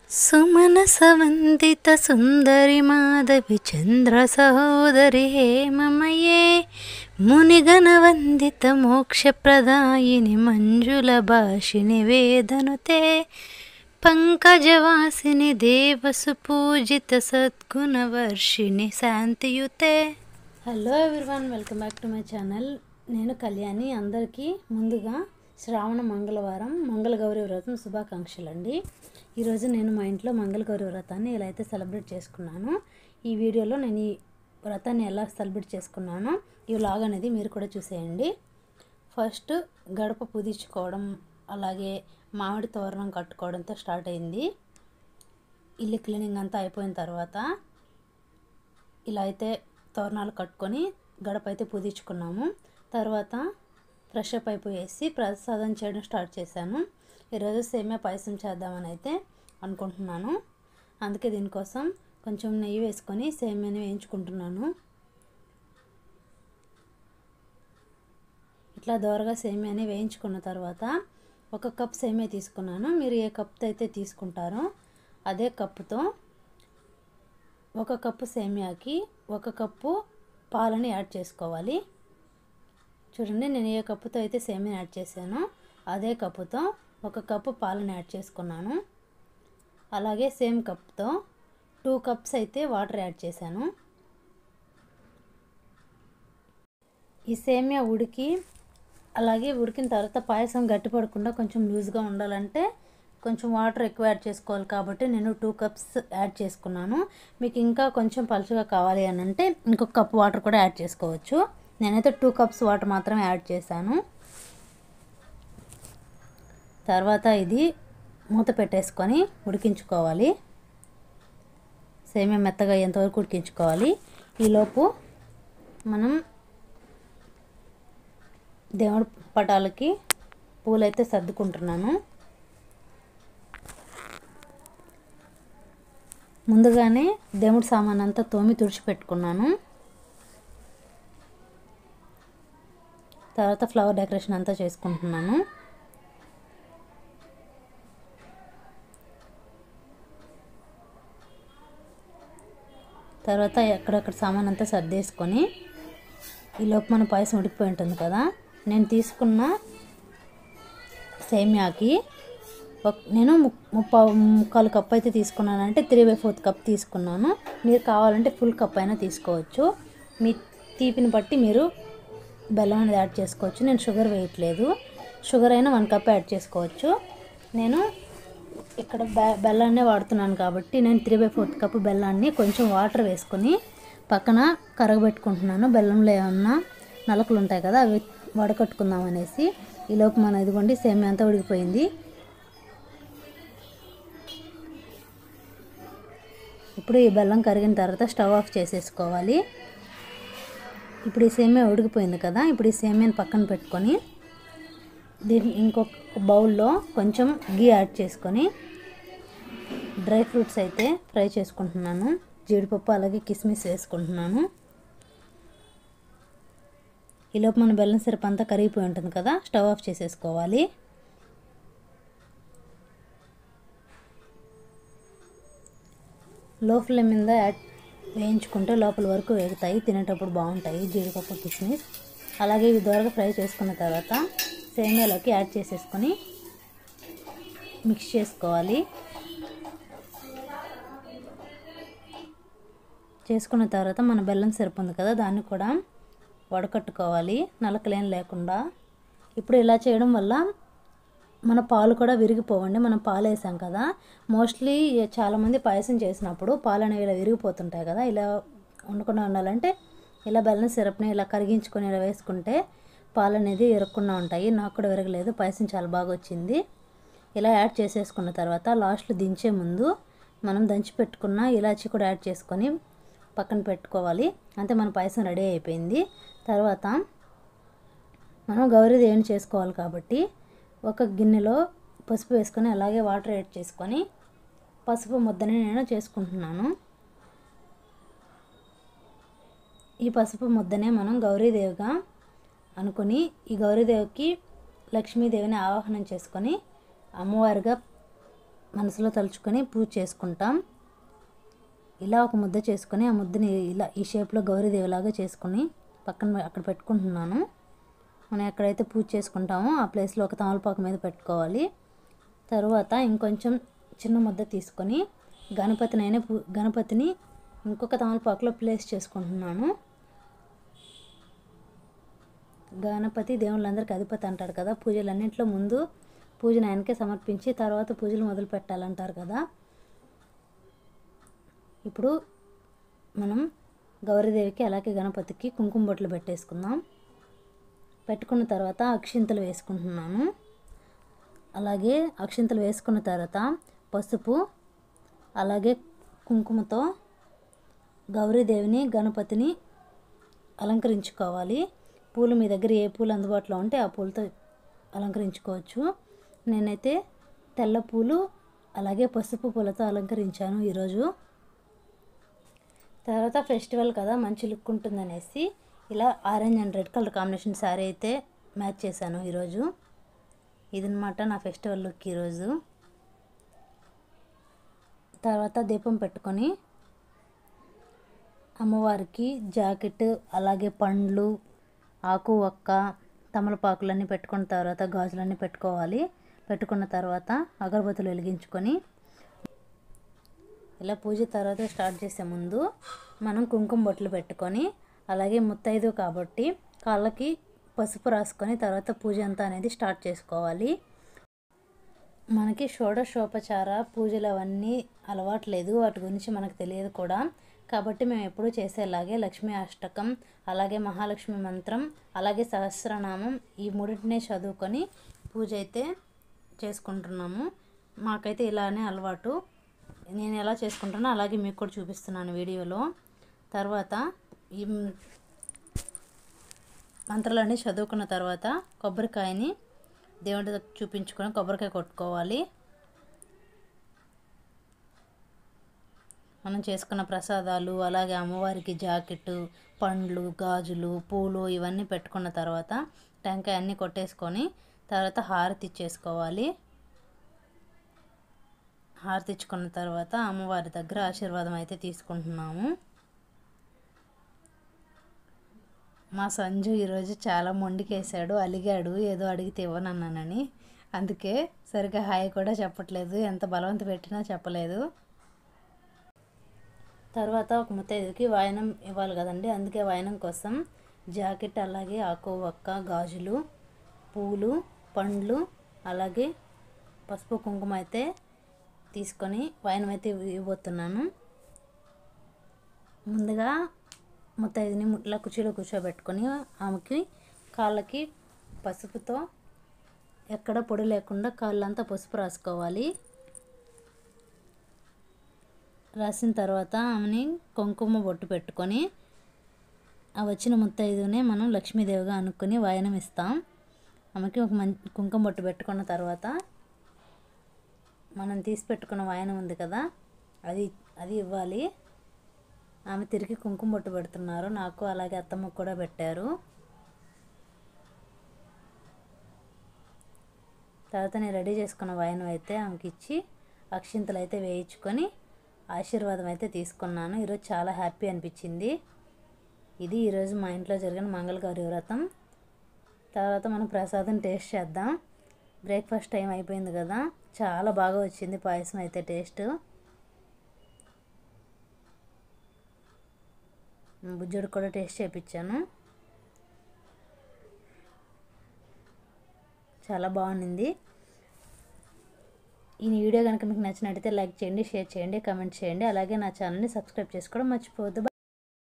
సుమనసవందిత సుందరి మాధవి చంద్ర సహోదరి హేమమయే మునిగణవందిత మోక్షప్రదాయిని మంజుల భాషిని వేదనుతే పంకజవాసిని దేవసు పూజిత సద్గుణవర్షిణి శాంతియుతే hello everyone welcome back to my channel నేను కళ్యాణి అందరికీ ముందుగా శ్రావణ మంగళవారం మంగళగౌరి వ్రతం శుభాకాంక్షలు అండి ఈరోజు నేను మా ఇంట్లో మంగళగౌరి వ్రతాన్ని ఎలా అయితే సెలబ్రేట్ చేసుకున్నానో ఈ వీడియోలో నేను ఈ వ్రతాన్ని ఎలా సెలబ్రేట్ చేసుకున్నానో ఈ వ్లాగ్ అనేది మీరు కూడా చూసేయండి ఫస్ట్ గడప పుదించుకోవడం అలాగే మామిడి తోరణం కట్టుకోవడంతో స్టార్ట్ అయింది ఇల్లు క్లీనింగ్ అంతా అయిపోయిన తర్వాత ఇలా అయితే తోరణాలు కట్టుకొని గడప అయితే పుదించుకున్నాము తర్వాత ఫ్రెష్ అప్ అయిపోయేసి ప్రసాదం చేయడం స్టార్ట్ చేశాను ఈరోజు సేమియా పాయసం చేద్దామని అయితే అనుకుంటున్నాను అందుకే దీనికోసం కొంచెం నెయ్యి వేసుకొని సేమియాని వేయించుకుంటున్నాను ఇట్లా దోరగా సేమియాని వేయించుకున్న తర్వాత ఒక కప్ సేమియా తీసుకున్నాను మీరు ఏ కప్తో అయితే తీసుకుంటారో అదే కప్పుతో ఒక కప్పు సేమియాకి ఒక కప్పు పాలని యాడ్ చేసుకోవాలి చూడండి నేను ఏ కప్పుతో అయితే సేమియా యాడ్ చేశానో అదే కప్పుతో ఒక కప్పు పాలను యాడ్ చేసుకున్నాను అలాగే సేమ్ కప్తో టూ కప్స్ అయితే వాటర్ యాడ్ చేశాను ఈ సేమియా ఉడికి అలాగే ఉడికిన తర్వాత పాయసం గట్టిపడకుండా కొంచెం లూజ్గా ఉండాలంటే కొంచెం వాటర్ ఎక్కువ యాడ్ చేసుకోవాలి కాబట్టి నేను టూ కప్స్ యాడ్ చేసుకున్నాను మీకు ఇంకా కొంచెం పలుచగా కావాలి అని అంటే ఇంకొక కప్ వాటర్ కూడా యాడ్ చేసుకోవచ్చు నేనైతే టూ కప్స్ వాటర్ మాత్రమే యాడ్ చేశాను తర్వాత ఇది మూత పెట్టేసుకొని ఉడికించుకోవాలి సేమియా మెత్తగా ఎంతవరకు ఉడికించుకోవాలి ఈలోపు మనం దేవుడి పటాలకి పూలైతే సర్దుకుంటున్నాను ముందుగానే దేవుడి సామాన్ అంతా తోమి తుడిచిపెట్టుకున్నాను తర్వాత ఫ్లవర్ డెకరేషన్ అంతా చేసుకుంటున్నాను తర్వాత ఎక్కడెక్కడ సామాన్ అంతా సర్దేసుకొని ఈలోపు మన పాయసం ఉడికిపోయి ఉంటుంది కదా నేను తీసుకున్న సేమియాకి నేను ముప్పా ముక్కాలు కప్ అయితే తీసుకున్నానంటే త్రీ బై ఫోర్త్ కప్ తీసుకున్నాను మీరు కావాలంటే ఫుల్ కప్ అయినా తీసుకోవచ్చు మీ తీపిని బట్టి మీరు బెల్లం అనేది యాడ్ చేసుకోవచ్చు నేను షుగర్ వేయట్లేదు షుగర్ అయినా వన్ కప్ యాడ్ చేసుకోవచ్చు నేను ఇక్కడ బె బెల్లాన్నే వాడుతున్నాను కాబట్టి నేను త్రీ బై ఫోర్త్ కప్ బెల్లాన్ని కొంచెం వాటర్ వేసుకొని పక్కన కరగబెట్టుకుంటున్నాను బెల్లంలో ఏమన్నా నలకలు ఉంటాయి కదా అవి వడకట్టుకుందాం అనేసి ఈలోపు మన ఇదిగోండి సేమియా అంతా ఉడికిపోయింది ఇప్పుడు ఈ బెల్లం కరిగిన తర్వాత స్టవ్ ఆఫ్ చేసేసుకోవాలి ఇప్పుడు ఈ సేమియా ఉడికిపోయింది కదా ఇప్పుడు ఈ సేమియాని పక్కన పెట్టుకొని దీన్ని ఇంకొక బౌల్లో కొంచెం గీ యాడ్ చేసుకొని డ్రై ఫ్రూట్స్ అయితే ఫ్రై చేసుకుంటున్నాను జీడిపప్పు అలాగే కిస్మిస్ వేసుకుంటున్నాను ఈలోపు మన బెల్లం సిరప్ అంతా కరిగిపోయి ఉంటుంది కదా స్టవ్ ఆఫ్ చేసేసుకోవాలి లో ఫ్లేమ్ మీద యాడ్ వేయించుకుంటే లోపల వరకు వేగుతాయి తినేటప్పుడు బాగుంటాయి జీడిపప్పు కిస్మిస్ అలాగే ఇవి దోరగా ఫ్రై చేసుకున్న తర్వాత సేమియాలోకి యాడ్ చేసేసుకొని మిక్స్ చేసుకోవాలి చేసుకున్న తర్వాత మన బెల్లం సిరప్ ఉంది కదా దాన్ని కూడా వడకట్టుకోవాలి నలకలేం లేకుండా ఇప్పుడు ఇలా చేయడం వల్ల మన పాలు కూడా విరిగిపోవండి మనం పాలు వేసాం కదా మోస్ట్లీ చాలామంది పాయసం చేసినప్పుడు పాలు అనేవి ఇలా విరిగిపోతుంటాయి కదా ఇలా ఉండకుండా ఉండాలంటే ఇలా బెల్లం సిరప్ని ఇలా కరిగించుకొని ఇలా వేసుకుంటే పాలు అనేది విరగకుండా ఉంటాయి నాకు కూడా విరగలేదు పాయసం చాలా బాగా వచ్చింది ఇలా యాడ్ చేసేసుకున్న తర్వాత లాస్ట్లో దించే ముందు మనం దంచి పెట్టుకున్న ఇలాచి కూడా యాడ్ చేసుకొని పక్కన పెట్టుకోవాలి అంతే మన పాయసం రెడీ అయిపోయింది తర్వాత మనం గౌరీదేవిని చేసుకోవాలి కాబట్టి ఒక గిన్నెలో పసుపు వేసుకొని అలాగే వాటర్ యాడ్ చేసుకొని పసుపు ముద్దని నేను చేసుకుంటున్నాను ఈ పసుపు ముద్దనే మనం గౌరీదేవిగా అనుకుని ఈ గౌరీదేవికి లక్ష్మీదేవిని ఆవాహనం చేసుకొని అమ్మవారిగా మనసులో తలుచుకొని పూజ చేసుకుంటాం ఇలా ఒక ముద్ద చేసుకొని ఆ ముద్దని ఇలా ఈ షేప్లో గౌరీదేవిలాగా చేసుకొని పక్కన అక్కడ పెట్టుకుంటున్నాను మనం ఎక్కడైతే పూజ చేసుకుంటామో ఆ ప్లేస్లో ఒక తమలపాకు మీద పెట్టుకోవాలి తరువాత ఇంకొంచెం చిన్న ముద్ద తీసుకొని గణపతిని అయినా పూ గణపతిని ఇంకొక తమలపాకులో ప్లేస్ చేసుకుంటున్నాను గణపతి దేవుళ్ళందరికీ అధిపతి అంటారు కదా పూజలన్నింటిలో ముందు పూజను ఆయనకే సమర్పించి తర్వాత పూజలు మొదలు పెట్టాలంటారు కదా ఇప్పుడు మనం గౌరీదేవికి అలాగే గణపతికి కుంకుమ బొట్లు పెట్టేసుకుందాం పెట్టుకున్న తర్వాత అక్షింతలు వేసుకుంటున్నాను అలాగే అక్షింతలు వేసుకున్న తర్వాత పసుపు అలాగే కుంకుమతో గౌరీదేవిని గణపతిని అలంకరించుకోవాలి పూలు మీ దగ్గర ఏ పూలు అందుబాటులో ఉంటే ఆ పూలతో అలంకరించుకోవచ్చు నేనైతే తెల్ల పూలు అలాగే పసుపు పూలతో అలంకరించాను ఈరోజు తర్వాత ఫెస్టివల్ కదా మంచి లుక్ ఉంటుందనేసి ఇలా orange and red colour combination sari అయితే మ్యాచ్ చేశాను ఈరోజు ఇదనమాట నా ఫెస్టివల్ లుక్ ఈరోజు తర్వాత దీపం పెట్టుకొని అమ్మవారికి జాకెట్ అలాగే పండ్లు ఆకు ఒక్క తమలపాకులన్నీ పెట్టుకున్న తర్వాత గాజులన్నీ పెట్టుకోవాలి పెట్టుకున్న తర్వాత అగరబత్తులు వెలిగించుకొని ఇలా పూజ తర్వాత స్టార్ట్ చేసే ముందు మనం కుంకుమ బొట్లు పెట్టుకొని అలాగే ముత్తైదు కాబట్టి కాళ్ళకి పసుపు రాసుకొని తర్వాత పూజ అంతా అనేది స్టార్ట్ చేసుకోవాలి మనకి షోడశోపచార పూజలు అవన్నీ అలవాట్లేదు వాటి గురించి మనకు తెలియదు కూడా కాబట్టి మేము ఎప్పుడూ చేసేలాగే లక్ష్మీ అష్టకం అలాగే మహాలక్ష్మి మంత్రం అలాగే సహస్రనామం ఈ మూడింటినే చదువుకొని పూజ అయితే చేసుకుంటున్నాము మాకైతే ఇలానే అలవాటు నేను ఎలా చేసుకుంటానో అలాగే మీకు కూడా చూపిస్తున్నాను వీడియోలో తర్వాత ఈ మంత్రాలన్నీ చదువుకున్న తర్వాత కొబ్బరికాయని దేవుడి దగ్గర చూపించుకొని కొబ్బరికాయ కొట్టుకోవాలి మనం చేసుకున్న ప్రసాదాలు అలాగే అమ్మవారికి జాకెట్ పండ్లు గాజులు పూలు ఇవన్నీ పెట్టుకున్న తర్వాత టెంకాయ అన్నీ కొట్టేసుకొని తర్వాత హారతి ఇచ్చేసుకోవాలి హారతి ఇచ్చుకున్న తర్వాత అమ్మవారి దగ్గర ఆశీర్వాదం అయితే తీసుకుంటున్నాము మా సంజు ఈరోజు చాలా మొండికేసాడు అలిగాడు ఏదో అడిగితే ఇవ్వనన్నానని అందుకే సరిగ్గా హాయ్ కూడా చెప్పట్లేదు ఎంత బలవంత పెట్టినా చెప్పలేదు తర్వాత ఒక ముత్తైదుకి వాయనం ఇవ్వాలి కదండి అందుకే వాయనం కోసం జాకెట్ అలాగే ఆకు ఒక్క గాజులు పూలు పండ్లు అలాగే పసుపు కుంకుమ అయితే తీసుకొని వాయనం అయితే ఇవ్వబోతున్నాను ముందుగా ముత్తైదుని ఇలా కుర్చీలో కూర్చోబెట్టుకొని ఆమెకి కాళ్ళకి పసుపుతో ఎక్కడ పొడి లేకుండా కాళ్ళంతా పసుపు రాసుకోవాలి రాసిన తర్వాత ఆమెని కుంకుమ బొట్టు పెట్టుకొని ఆ వచ్చిన ముత్తైదునే మనం లక్ష్మీదేవిగా అనుకుని వాయనం ఇస్తాం ఆమెకి ఒక మంచి కుంకుమ బొట్టు పెట్టుకున్న తర్వాత మనం తీసి పెట్టుకున్న వాయనం ఉంది కదా అది అది ఇవ్వాలి ఆమె తిరిగి కుంకుమ బొట్టు పెడుతున్నారు నాకు అలాగే అత్తమ్మకు కూడా పెట్టారు తర్వాత నేను రెడీ చేసుకున్న వాయనం అయితే ఆమెకి ఇచ్చి అక్షింతలు అయితే వేయించుకొని ఆశీర్వాదం అయితే తీసుకున్నాను ఈరోజు చాలా హ్యాపీ అనిపించింది ఇది ఈరోజు మా ఇంట్లో జరిగిన మంగళగౌరి వ్రతం తర్వాత మనం ప్రసాదం టేస్ట్ చేద్దాం బ్రేక్ఫాస్ట్ టైం అయిపోయింది కదా చాలా బాగా వచ్చింది పాయసం అయితే టేస్ట్ బుజ్జుడు కూడా టేస్ట్ చేయించాను చాలా బాగుంది ఈ వీడియో కనుక మీకు నచ్చినట్టయితే లైక్ చేయండి షేర్ చేయండి కామెంట్ చేయండి అలాగే నా ఛానల్ని సబ్స్క్రైబ్ చేసుకోవడం మర్చిపోవద్దు